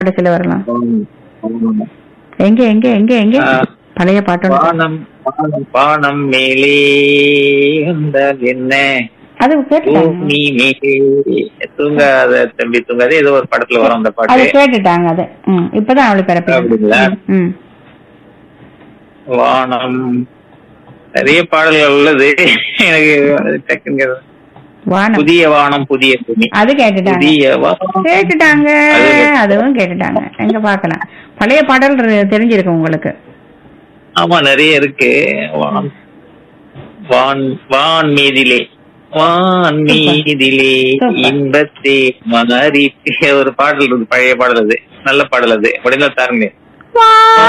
படத்துல வரலாம் எங்க எங்க எங்க எங்க ஆ. பழைய பாட்டு வானம் வானம், வானம் மேலே வந்தால் என்ன அது கேட்டுட்டாங்க பூமி மேலே தூங்காத தம்பி தூங்காத ஏதோ ஒரு படத்துல வரும் அந்த அது பாட்டு கேட்டுட்டாங்க அது ம், இப்பதான் அவளை அப்படிங்களா? பிறப்பு ம் வானம் நிறைய பாடல்கள் உள்ளது எனக்கு டக்குங்க வானம் புதிய வானம் புதிய பூமி அது கேட்டுட்டாங்க புதிய வானம் கேட்டுட்டாங்க அது கேட்டு- அதுவும் கேட்டுட்டாங்க எங்க பாக்கலாம் பழைய பாடல் ரு- தெரிஞ்சிருக்கு உங்களுக்கு ஆமா நிறைய இருக்கு வான் வான் வான் மீதிலே வான் மீதிலே சூப்பர். இன்பத்தே மனரி ஒரு பாடல் இருக்கு பழைய பாடல் அது நல்ல பாடல் அது முடிந்தா தாருங்க வா